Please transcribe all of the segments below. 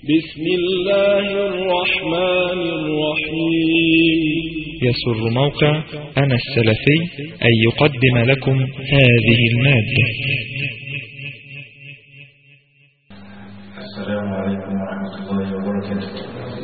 بسم الله الرحمن الرحيم يسر موقع أنا السلفي أن يقدم لكم هذه المادة السلام عليكم ورحمة الله وبركاته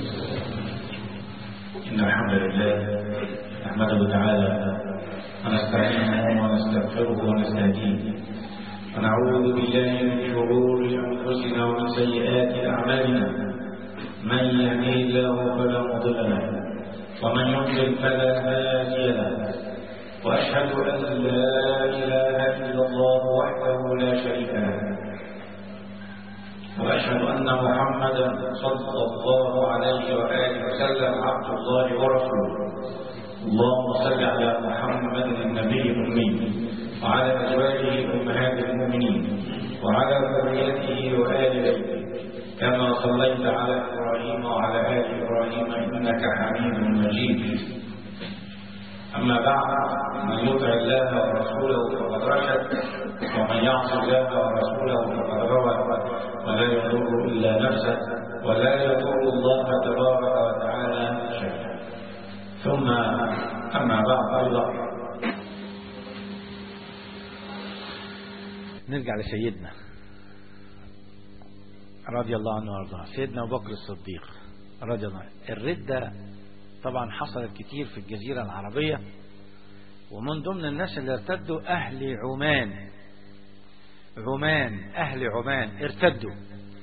إن الحمد لله نحمده تعالى ونستعينه ونستغفره ونستهديه ونعوذ بالله من شرور أنفسنا ومن سيئات أعمالنا من يهديه الله فلا مضل له ومن يضلل فلا هادي له وأشهد أن لا إله إلا الله وحده لا شريك له وأشهد أن محمدا صلى الله عليه وآله وسلم عبد الله ورسوله اللهم صل على محمد النبي الأمي وعلى أزواجه أمهات المؤمنين وعلى ذريته وآل بيته كما صليت على إبراهيم وعلى آل إبراهيم إنك حميد مجيد أما بعد من يطع الله ورسوله فقد رشد ومن يعص الله ورسوله فقد غوى ولا يضر إلا نفسه ولا يضر الله تبارك وتعالى شيئا ثم أما بعد أيضا نرجع لسيدنا رضي الله عنه وارضاه سيدنا ابو بكر الصديق رضي الله عنه الردة طبعا حصلت كتير في الجزيرة العربية ومن ضمن الناس اللي ارتدوا أهل عمان عمان أهل عمان ارتدوا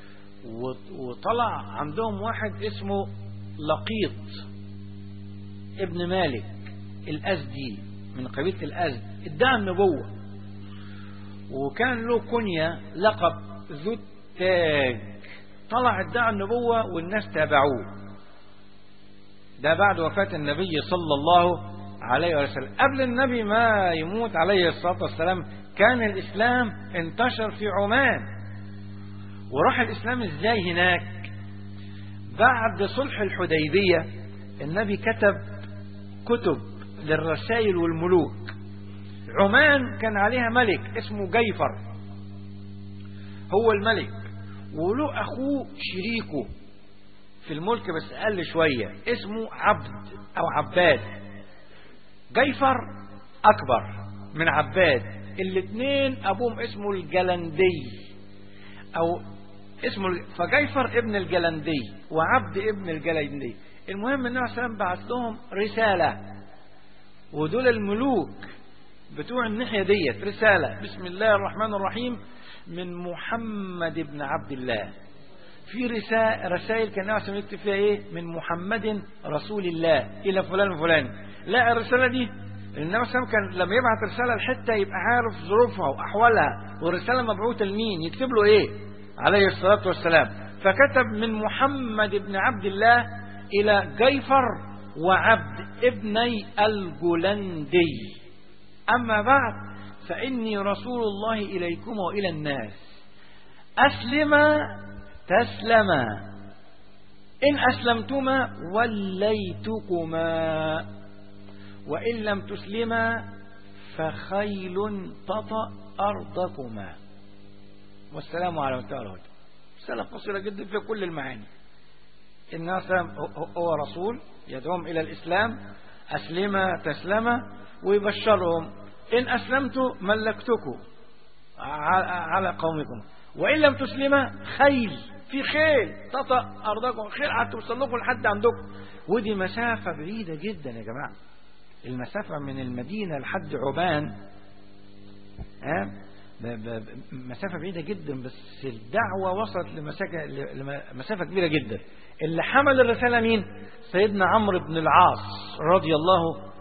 وطلع عندهم واحد اسمه لقيط ابن مالك الأزدي من قبيلة الأزد ادعى النبوة وكان له كنية لقب ذو التاج طلع ادعى النبوة والناس تابعوه ده بعد وفاة النبي صلى الله عليه وسلم قبل النبي ما يموت عليه الصلاة والسلام كان الإسلام انتشر في عمان وراح الإسلام ازاي هناك بعد صلح الحديبية النبي كتب كتب للرسائل والملوك عمان كان عليها ملك اسمه جيفر هو الملك وله أخوه شريكه في الملك بس أقل شوية اسمه عبد أو عباد جيفر أكبر من عباد الاثنين أبوهم اسمه الجلندي أو اسمه فجيفر ابن الجلندي وعبد ابن الجلندي المهم النبي صلى الله عليه وسلم بعث لهم رسالة ودول الملوك بتوع الناحية ديت رسالة بسم الله الرحمن الرحيم من محمد بن عبد الله في رسائل رسائل كان النبي يكتب فيها ايه من محمد رسول الله الى فلان وفلان لا الرسالة دي النبي صلى الله كان لما يبعت رسالة لحتة يبقى عارف ظروفها واحوالها والرسالة مبعوثة لمين يكتب له ايه عليه الصلاة والسلام فكتب من محمد بن عبد الله الى جيفر وعبد ابني الجلندي أما بعد فإني رسول الله إليكم وإلى الناس أسلم تسلما إن أسلمتما وليتكما وإن لم تسلما فخيل تطأ أرضكما والسلام على من رسالة قصيرة جدا في كل المعاني الناس هو رسول يدعوهم إلى الإسلام أسلم تسلم ويبشرهم إن أسلمتوا ملكتكم على قومكم وإن لم تسلم خيل في خيل تطأ أرضكم خيل هتوصل لكم لحد عندكم ودي مسافة بعيدة جدا يا جماعة المسافة من المدينة لحد عمان ها مسافة بعيدة جدا بس الدعوة وصلت لمسافة كبيرة جدا اللي حمل الرسالة مين سيدنا عمرو بن العاص رضي الله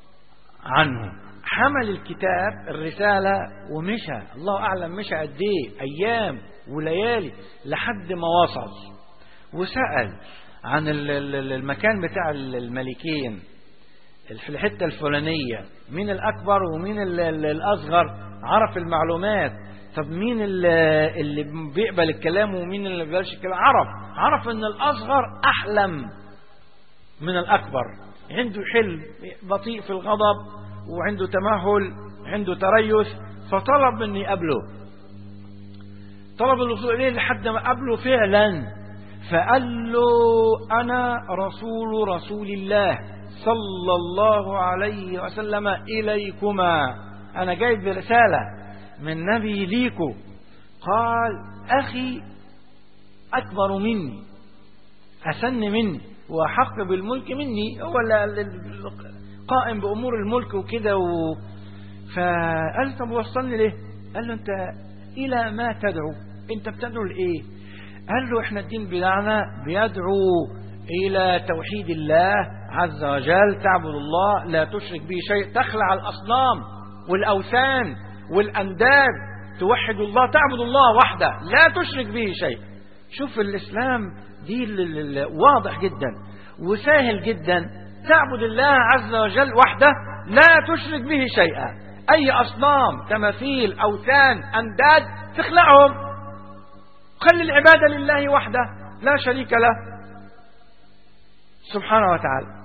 عنه حمل الكتاب الرسالة ومشى الله أعلم مشى قد ايه أيام وليالي لحد ما وصل وسأل عن المكان بتاع الملكين في الحتة الفلانية مين الأكبر ومين الأصغر عرف المعلومات طب مين اللي بيقبل الكلام ومين اللي بيقبلش الكلام عرف عرف ان الأصغر أحلم من الأكبر عنده حلم بطيء في الغضب وعنده تمهل عنده تريث فطلب مني قبله طلب الوصول إليه لحد ما قبله فعلا فقال له أنا رسول رسول الله صلى الله عليه وسلم إليكما أنا جايب برسالة من نبي ليكو قال أخي أكبر مني أسن مني وأحق بالملك مني هو القائم بأمور الملك وكده و... فقال طب وصلني ليه قال له أنت إلى ما تدعو أنت بتدعو لإيه قال له إحنا الدين بتاعنا بيدعو إلى توحيد الله عز وجل تعبد الله لا تشرك به شيء تخلع الأصنام والأوثان والأنداد توحد الله تعبد الله وحده لا تشرك به شيء شوف الإسلام دي واضح جدا وسهل جدا تعبد الله عز وجل وحده لا تشرك به شيئا أي أصنام تماثيل أوثان أنداد تخلعهم خلي العبادة لله وحده لا شريك له سبحانه وتعالى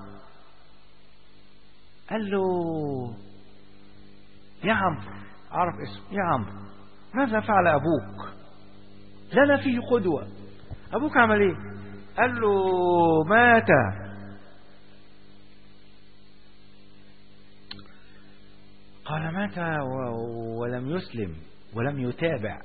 قال له يا عمرو عرف اسمه يا عمرو ماذا فعل أبوك لنا فيه قدوة أبوك عمل إيه قال له مات قال مات ولم يسلم ولم يتابع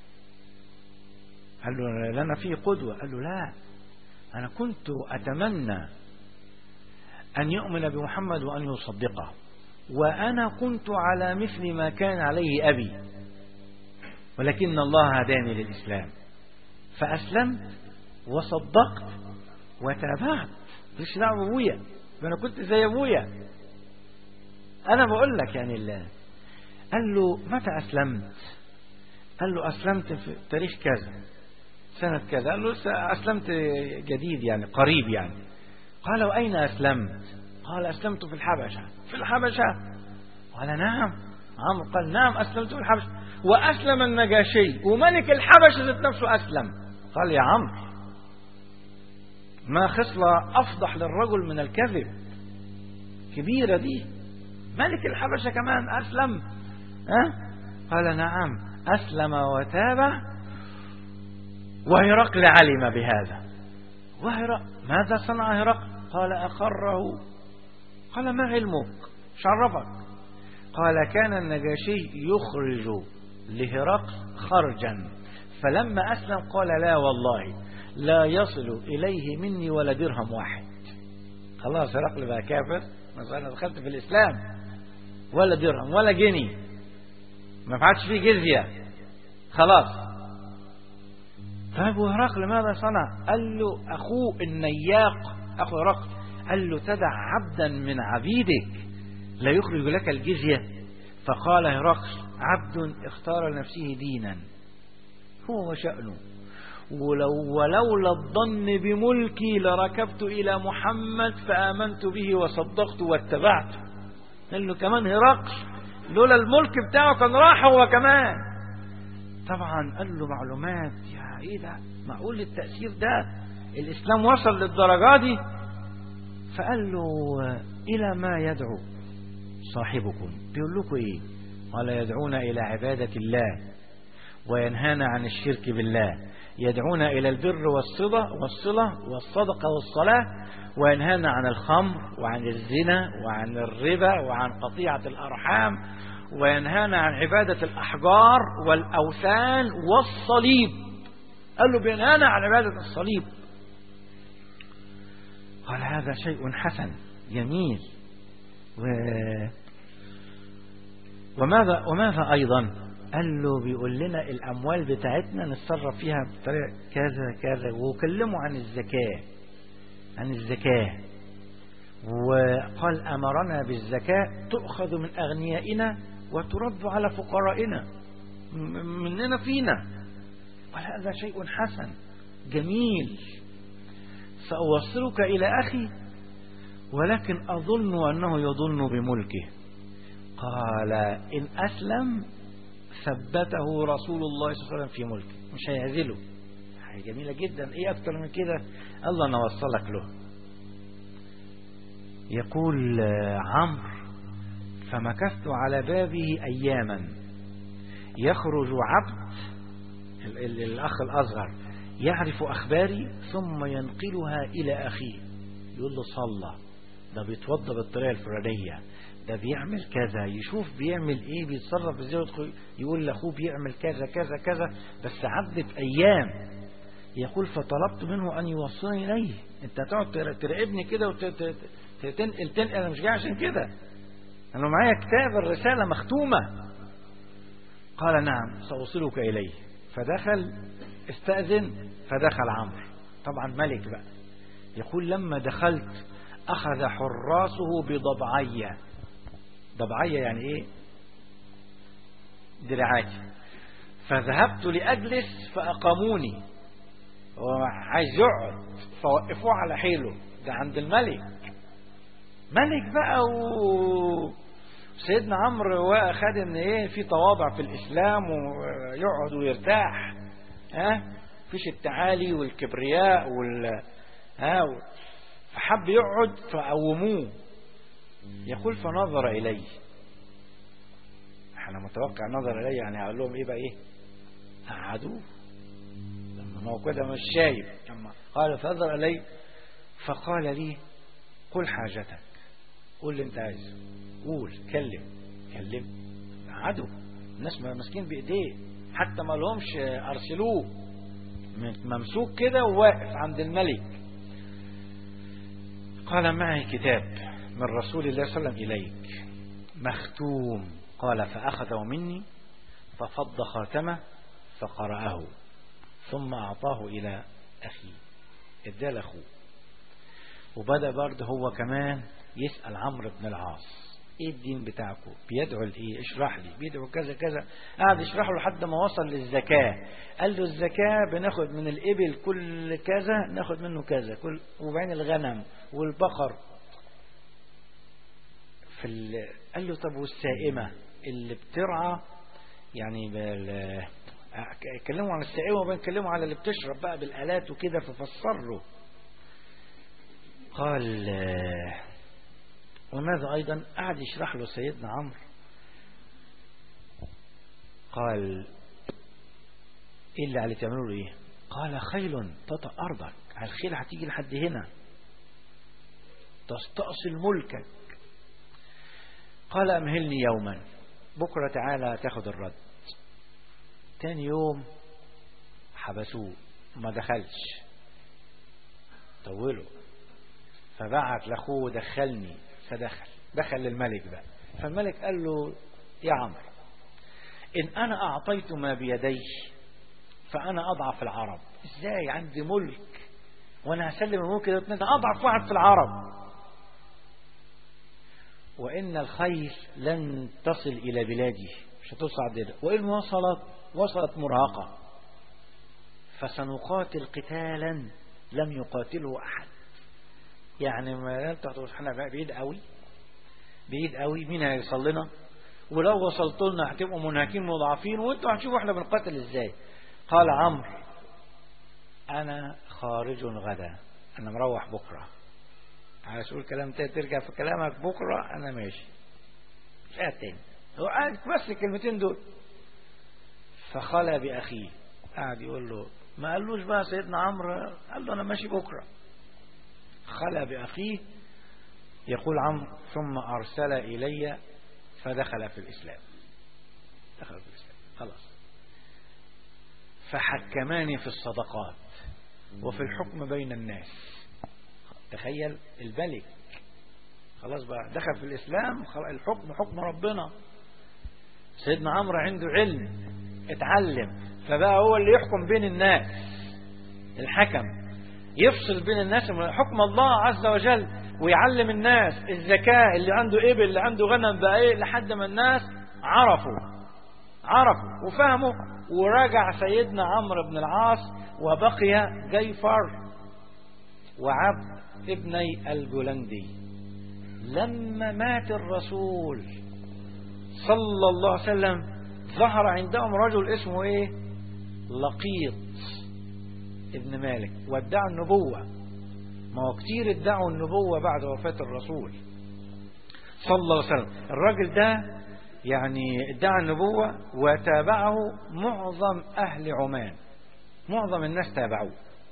قال له لنا فيه قدوة قال له لا أنا كنت أتمنى أن يؤمن بمحمد وأن يصدقه وأنا كنت على مثل ما كان عليه أبي ولكن الله هداني للإسلام فأسلمت وصدقت وتابعت مش دعوة أبويا أنا كنت زي أبويا أنا بقول لك يعني الله قال له متى أسلمت قال له أسلمت في تاريخ كذا سنة كذا قال له أسلمت جديد يعني قريب يعني قال وأين أسلمت قال أسلمت في الحبشة في الحبشة قال نعم عمرو قال نعم أسلمت في الحبشة وأسلم النجاشي وملك الحبشة ذات نفسه أسلم قال يا عمرو ما خصلة أفضح للرجل من الكذب كبيرة دي ملك الحبشة كمان أسلم أه؟ قال نعم أسلم وتابع وهرقل علم بهذا وهرقل ماذا صنع هرقل قال أقره قال ما علمك شرفك قال كان النجاشي يخرج لهرقل خرجا فلما أسلم قال لا والله لا يصل إليه مني ولا درهم واحد خلاص هرقل بقى كافر مثلا أنا دخلت في الإسلام ولا درهم ولا جنيه ما فعلتش فيه جزية خلاص طيب وهرقل ماذا صنع قال له أخوه النياق أخو هرقل قال له تدع عبدا من عبيدك لا يخرج لك الجزية فقال هرقل عبد اختار لنفسه دينا هو وشأنه ولو ولولا الظن بملكي لركبت إلى محمد فآمنت به وصدقت واتبعته قال له كمان هرقل لولا الملك بتاعه كان راح هو كمان طبعا قال له معلومات يا ايه ده معقول التأثير ده الإسلام وصل للدرجة دي فقال له إلى ما يدعو صاحبكم بيقول لكم إيه قال يدعون إلى عبادة الله وينهانا عن الشرك بالله يدعون إلى البر والصلة والصلة والصدقة والصلاة وينهانا عن الخمر وعن الزنا وعن الربا وعن قطيعة الأرحام وينهانا عن عبادة الأحجار والأوثان والصليب قال له بينهانا عن عبادة الصليب قال هذا شيء حسن جميل و... وماذا وماذا أيضا قال له بيقول لنا الأموال بتاعتنا نتصرف فيها بطريقة كذا كذا وكلموا عن الزكاة عن الزكاة وقال أمرنا بالزكاة تؤخذ من أغنيائنا وترد على فقرائنا مننا فينا قال هذا شيء حسن جميل سأوصلك إلى أخي ولكن أظن أنه يظن بملكه قال إن أسلم ثبته رسول الله صلى الله عليه وسلم في ملكه مش هيعزله حاجة جميلة جدا إيه أكتر من كده الله نوصلك له يقول عمرو فمكثت على بابه أياما يخرج عبد الأخ الأصغر يعرف أخباري ثم ينقلها إلى أخيه يقول له صلى ده بيتوضى بالطريقة الفلانية ده بيعمل كذا يشوف بيعمل ايه بيتصرف ازاي ويدخل- يقول لاخوه بيعمل كذا كذا كذا بس عدت ايام يقول فطلبت منه ان يوصلني اليه انت هتقعد تر- تراقبني كده وتنقل تنقل انا مش جاي عشان كده انا معايا كتاب الرساله مختومه قال نعم سأوصلك إليه فدخل استأذن فدخل عمرو طبعا ملك بقى يقول لما دخلت أخذ حراسه بضبعية ضبعية يعني إيه دراعاتي فذهبت لأجلس فأقاموني هو عايز يقعد فوقفوه على حيله ده عند الملك ملك بقى و... سيدنا عمرو واخد ان ايه في تواضع في الاسلام ويقعد ويرتاح ها فيش التعالي والكبرياء وال ها فحب يقعد فقوموه يقول فنظر الي احنا متوقع نظر الي يعني هقول لهم ايه بقى ايه قعدوه لما هو كده مش شايف لما قال فنظر الي فقال لي قل حاجتك قول اللي انت عايزه قول كلم كلم عدو الناس ماسكين بايديه حتى ما لهمش ارسلوه ممسوك كده وواقف عند الملك قال معي كتاب من رسول الله صلى الله عليه وسلم اليك مختوم قال فاخذه مني ففض خاتمه فقرأه ثم اعطاه الى اخيه اداه لاخوه وبدا برضه هو كمان يسأل عمرو بن العاص ايه الدين بتاعكم بيدعو لايه اشرح لي بيدعو كذا كذا قعد يشرح له لحد ما وصل للزكاة قال له الزكاة بناخد من الإبل كل كذا ناخد منه كذا كل وبعدين الغنم والبقر في ال... قال له طب والسائمة اللي بترعى يعني بال... اتكلموا عن السائمة وبنتكلموا على اللي بتشرب بقى بالآلات وكده ففسر له قال وماذا أيضا قعد يشرح له سيدنا عمرو قال إيه اللي عليه تعملوا له إيه قال خيل تطأ أرضك الخيل هتيجي لحد هنا تستأصل ملكك قال أمهلني يوما بكرة تعالى تاخد الرد تاني يوم حبسوه ما دخلش طولوا فبعت لاخوه دخلني فدخل دخل للملك بقى فالملك قال له يا عمرو إن أنا أعطيت ما بيدي فأنا أضعف العرب إزاي عندي ملك وأنا هسلم الملك ده أنا أضعف واحد في العرب وإن الخيل لن تصل إلى بلادي مش هتصعد إلى وإن وصلت وصلت مرهقة فسنقاتل قتالا لم يقاتله أحد يعني ما انت احنا بعيد قوي بعيد قوي مين هيوصل لنا ولو وصلت لنا هتبقوا منهكين مضاعفين وانتوا هتشوفوا احنا بنقاتل ازاي قال عمرو انا خارج غدا انا مروح بكره عايز تقول كلام تاني ترجع في كلامك بكره انا ماشي مش قاعد تاني هو قاعد بس الكلمتين دول فخلى باخيه قاعد يقول له ما قالوش بقى سيدنا عمرو قال له انا ماشي بكره خلى بأخيه يقول عمرو ثم أرسل إلي فدخل في الإسلام دخل في الإسلام خلاص فحكماني في الصدقات وفي الحكم بين الناس تخيل الملك خلاص بقى دخل في الإسلام الحكم حكم ربنا سيدنا عمرو عنده علم اتعلم فبقى هو اللي يحكم بين الناس الحكم يفصل بين الناس حكم الله عز وجل ويعلم الناس الزكاة اللي عنده إبل اللي عنده غنم بقى إيه لحد ما الناس عرفوا عرفوا وفهموا ورجع سيدنا عمرو بن العاص وبقي جيفر وعبد ابني الجولندي لما مات الرسول صلى الله عليه وسلم ظهر عندهم رجل اسمه ايه لقيط ابن مالك وادعى النبوة ما هو كتير ادعوا النبوة بعد وفاة الرسول صلى الله عليه وسلم الراجل ده يعني ادعى النبوة وتابعه معظم أهل عمان معظم الناس تابعوه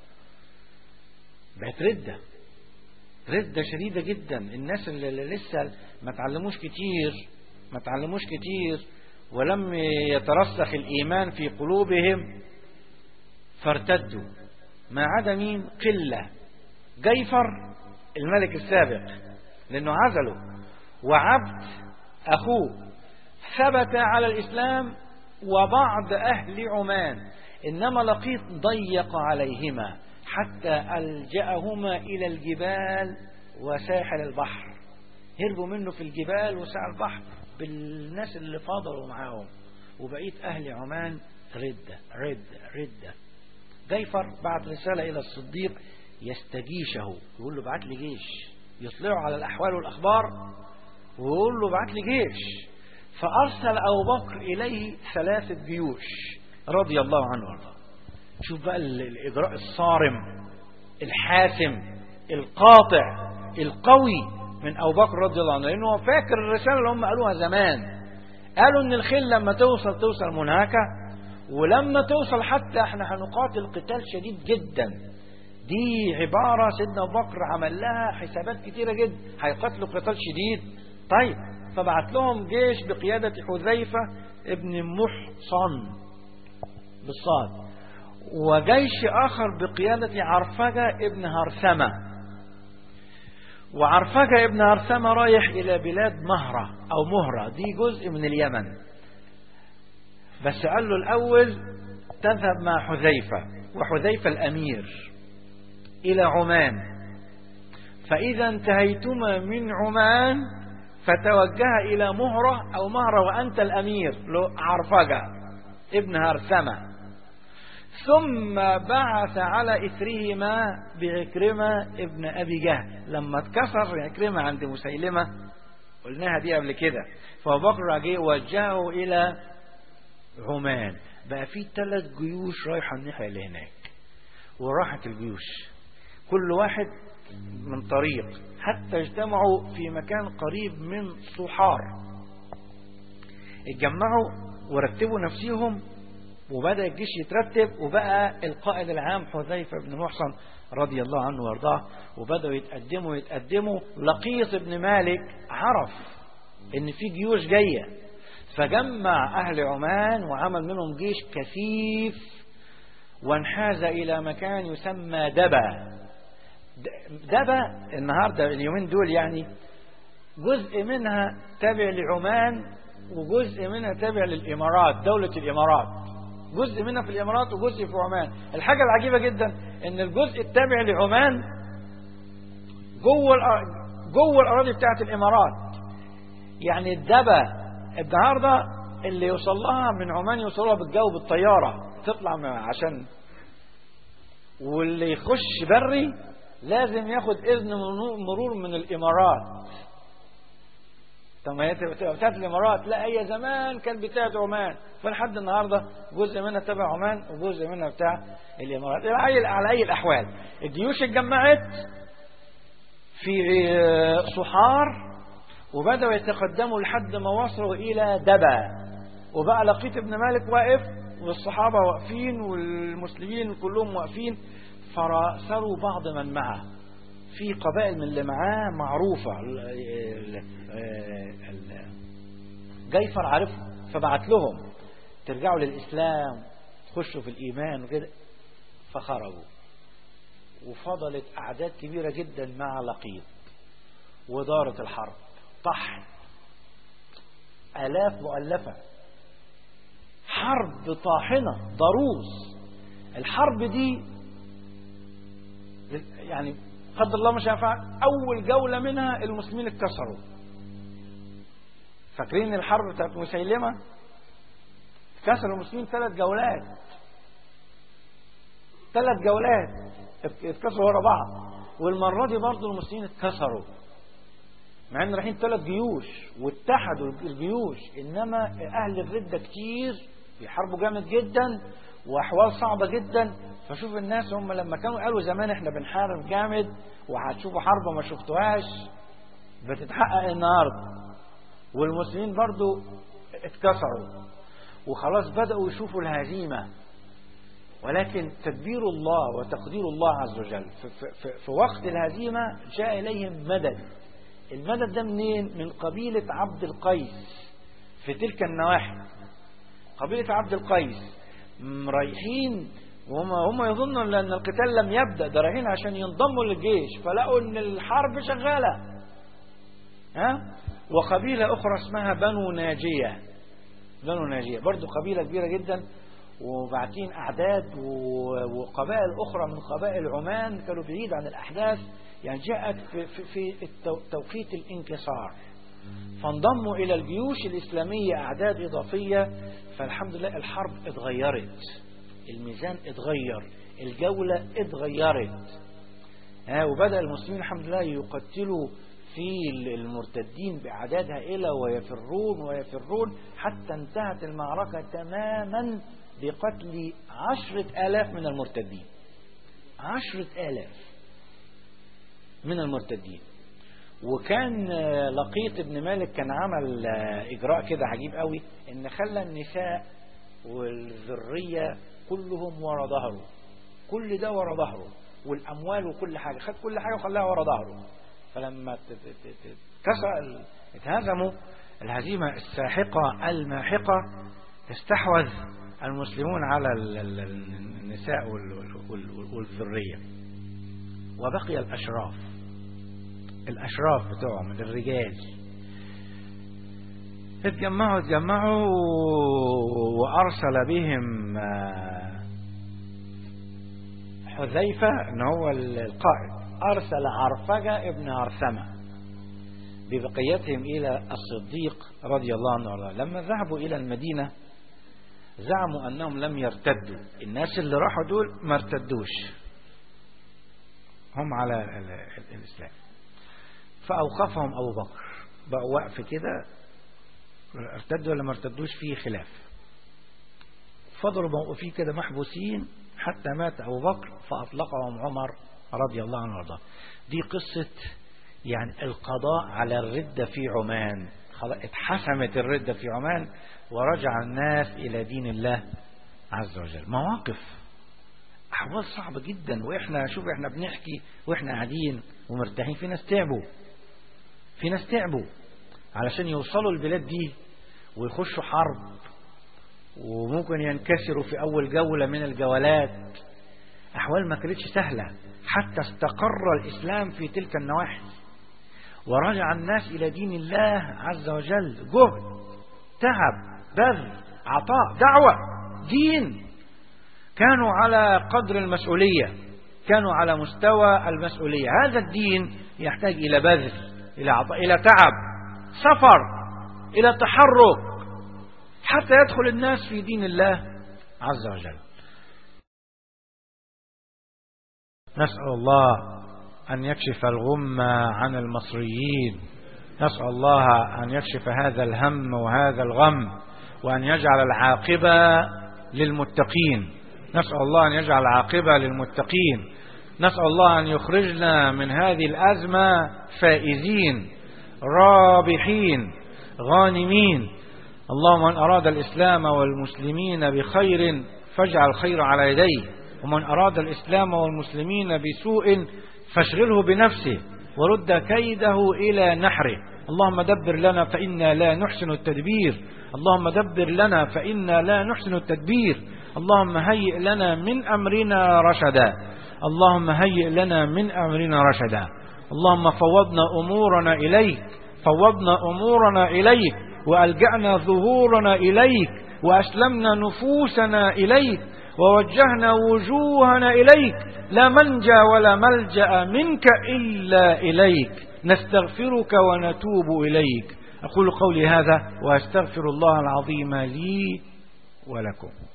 بقت ردة ردة شديدة جدا الناس اللي اللي لسه ما تعلموش كتير ما تعلموش كتير ولم يترسخ الإيمان في قلوبهم فارتدوا ما عدا مين قلة جيفر الملك السابق لأنه عزله وعبد أخوه ثبت على الإسلام وبعض أهل عمان إنما لقيط ضيق عليهما حتى ألجأهما إلى الجبال وساحل البحر هربوا منه في الجبال وساحل البحر بالناس اللي فاضلوا معاهم وبقيت أهل عمان ردة ردة ردة جيفر بعت رسالة إلى الصديق يستجيشه يقول له بعت لي جيش يطلعوا على الأحوال والأخبار ويقول له بعت لي جيش فأرسل أبو بكر إليه ثلاثة جيوش رضي الله عنه وارضاه شوف بقى ال- الإجراء الصارم الحاسم القاطع القوي من أبو بكر رضي الله عنه لأنه هو فاكر الرسالة اللي هم قالوها زمان قالوا إن الخيل لما توصل توصل منهكة ولما توصل حتى احنا هنقاتل قتال شديد جدا دي عبارة سيدنا أبو بكر عمل لها حسابات كتيرة جدا هيقاتلوا قتال شديد طيب فبعت لهم جيش بقيادة حذيفة ابن محصن بالصاد وجيش آخر بقيادة عرفجة ابن هرثمة وعرفجة ابن هرثمة رايح إلى بلاد مهرة أو مهرة دي جزء من اليمن بس قال له الأول تذهب مع حذيفة وحذيفة الأمير إلى عمان فإذا انتهيتما من عمان فتوجها إلى مهرة أو مهرة وأنت الأمير له عرفجة ابن هرثمة ثم بعث على إثرهما بعكرمة ابن أبي جهل لما اتكسر عكرمة عند مسيلمة قلناها دي قبل كده فأبو بكر جه وجهه إلى عمان بقى في ثلاث جيوش رايحة الناحية اللي هناك وراحت الجيوش كل واحد من طريق حتى اجتمعوا في مكان قريب من صحار اتجمعوا ورتبوا نفسيهم وبدأ الجيش يترتب وبقى القائد العام حذيفة بن محصن رضي الله عنه وارضاه وبدأوا يتقدموا يتقدموا لقيط بن مالك عرف ان في جيوش جاية فجمع اهل عمان وعمل منهم جيش كثيف وانحاز الى مكان يسمى دبا دبا النهاردة اليومين دول يعني جزء منها تابع لعمان وجزء منها تابع للإمارات دولة الإمارات جزء منها في الإمارات وجزء في عمان الحاجة العجيبة جدا ان الجزء التابع لعمان جوه الأر- جوه الأراضي بتاعت الإمارات يعني الدبا النهارده اللي يوصل لها من عمان يوصلها بالجو بالطيارة تطلع من- عشان واللي يخش بري لازم ياخد إذن منو- مرور من الإمارات طب ما هي تبقى تبقى بتاعت الامارات لا هي زمان كانت بتاعت عمان فلحد النهارده جزء منها تبع عمان وجزء منها بتاع الامارات على اي على اي الاحوال الجيوش اتجمعت في آه، صحار وبداوا يتقدموا لحد ما وصلوا الى دبا وبقى لقيط ابن مالك واقف والصحابه واقفين والمسلمين كلهم واقفين فراسلوا بعض من معه في قبائل من اللي معاه معروفة ال- ال- ال- جيفر عارفهم فبعت لهم ترجعوا للإسلام تخشوا في الإيمان وكده فخرجوا وفضلت أعداد كبيرة جدا مع لقيط ودارت الحرب طحن آلاف مؤلفة حرب طاحنة ضروس الحرب دي يعني قدر الله ما شاء فعل أول جولة منها المسلمين اتكسروا فاكرين الحرب بتاعت مسيلمة كسروا المسلمين ثلاث جولات ثلاث جولات اتكسروا ورا بعض والمرة دي برضه المسلمين اتكسروا مع ان رايحين ثلاث جيوش واتحدوا الجيوش انما اهل الردة كتير بيحاربوا جامد جدا واحوال صعبة جدا فشوف الناس هم لما كانوا قالوا زمان احنا بنحارب جامد وهتشوفوا حرب ما شفتوهاش بتتحقق النهارده والمسلمين برضو اتكسروا وخلاص بدأوا يشوفوا الهزيمة ولكن تدبير الله وتقدير الله عز وجل في, في, في وقت الهزيمة جاء إليهم مدد المدد ده منين من قبيلة عبد القيس في تلك النواحي قبيلة عبد القيس رايحين وهم هم يظنوا ان القتال لم يبدا ده رايحين عشان ينضموا للجيش فلقوا ان الحرب شغاله ها وقبيله اخرى اسمها بنو ناجيه بنو ناجيه برضو قبيله كبيره جدا وبعتين اعداد وقبائل اخرى من قبائل عمان كانوا بعيد عن الاحداث يعني جاءت في, في, في توقيت الانكسار فانضموا الى الجيوش الاسلاميه اعداد اضافيه فالحمد لله الحرب اتغيرت الميزان اتغير الجولة اتغيرت ها وبدأ المسلمين الحمد لله يقتلوا في المرتدين بأعداد هائلة ويفرون ويفرون حتى انتهت المعركة تماما بقتل عشرة آلاف من المرتدين عشرة آلاف من المرتدين وكان لقيط ابن مالك كان عمل إجراء كده عجيب قوي إن خلى النساء والذرية كلهم ورا ظهره كل ده ورا ظهره والأموال وكل حاجة خد كل حاجة وخلاها ورا ظهره فلما كسر اتهزموا الهزيمة الساحقة الماحقة استحوذ المسلمون على النساء والذرية وبقي الأشراف الأشراف بتوعهم الرجال اتجمعوا اتجمعوا وأرسل بهم حذيفة ان هو القائد أرسل عرفجة ابن عرثمة ببقيتهم إلى الصديق رضي الله عنه وارضاه لما ذهبوا إلى المدينة زعموا أنهم لم يرتدوا الناس اللي راحوا دول ما ارتدوش هم على الإسلام فأوقفهم أبو بكر بقوا وقف كده ارتدوا ولا ما ارتدوش فيه خلاف فضلوا موقفين كده محبوسين حتى مات أبو بكر فأطلقهم عمر رضي الله عنه وارضاه دي قصة يعني القضاء على الردة في عمان اتحسمت الردة في عمان ورجع الناس إلى دين الله عز وجل مواقف أحوال صعبة جدا وإحنا شوف إحنا بنحكي وإحنا قاعدين ومرتاحين في ناس تعبوا في ناس تعبوا علشان يوصلوا البلاد دي ويخشوا حرب وممكن ينكسروا في أول جولة من الجولات أحوال ما كانتش سهلة حتى استقر الإسلام في تلك النواحي ورجع الناس إلى دين الله عز وجل جهد تعب بذل عطاء دعوة دين كانوا على قدر المسؤولية كانوا على مستوى المسؤولية هذا الدين يحتاج إلى بذل إلى عطاء إلى تعب سفر إلى تحرك حتى يدخل الناس في دين الله عز وجل نسأل الله أن يكشف الغم عن المصريين نسأل الله أن يكشف هذا الهم وهذا الغم وأن يجعل العاقبة للمتقين نسأل الله أن يجعل العاقبة للمتقين نسأل الله أن يخرجنا من هذه الأزمة فائزين رابحين غانمين اللهم من أراد الإسلام والمسلمين بخير فاجعل الخير على يديه ومن أراد الإسلام والمسلمين بسوء فاشغله بنفسه ورد كيده إلى نحره اللهم دبر لنا فإنا لا نحسن التدبير اللهم دبر لنا فإنا لا نحسن التدبير اللهم هيئ لنا من أمرنا رشدا اللهم هيئ لنا من أمرنا رشدا اللهم فوضنا أمورنا إليك فوضنا أمورنا إليك وألجأنا ظهورنا إليك وأسلمنا نفوسنا إليك ووجهنا وجوهنا إليك لا منجى ولا ملجأ منك إلا إليك نستغفرك ونتوب إليك أقول قولي هذا وأستغفر الله العظيم لي ولكم